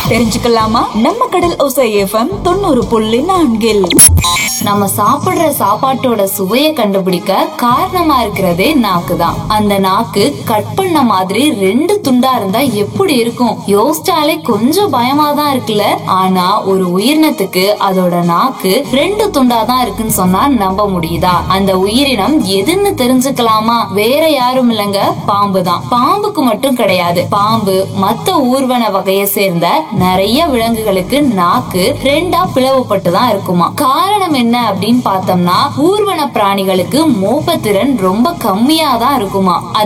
தெரிஞ்சுக்கலாமா நம்ம கடல் ஒசை எஃப்எம் தொண்ணூறு புள்ளி நான்கில் நம்ம சாப்பிடுற சாப்பாட்டோட சுவைய கண்டுபிடிக்க காரணமா இருக்கிறதே நாக்கு தான் அந்த நாக்கு கட் பண்ண மாதிரி ரெண்டு துண்டா இருந்தா எப்படி இருக்கும் யோசிச்சாலே கொஞ்சம் பயமா தான் இருக்குல்ல ஆனா ஒரு உயிரினத்துக்கு அதோட நாக்கு ரெண்டு துண்டா தான் இருக்குன்னு சொன்னா நம்ப முடியுதா அந்த உயிரினம் எதுன்னு தெரிஞ்சுக்கலாமா வேற யாரும் இல்லைங்க பாம்பு தான் பாம்புக்கு மட்டும் கிடையாது பாம்பு மத்த ஊர்வன வகையை சேர்ந்த நிறைய விலங்குகளுக்கு நாக்கு ரெண்டா பிளவுபட்டு தான் இருக்குமா காரணம் என்ன அப்படின்னு பார்த்தோம்னா ஊர்வன பிராணிகளுக்கு மோப்பத்திறன் ரொம்ப கம்மியா தான் இருக்குமா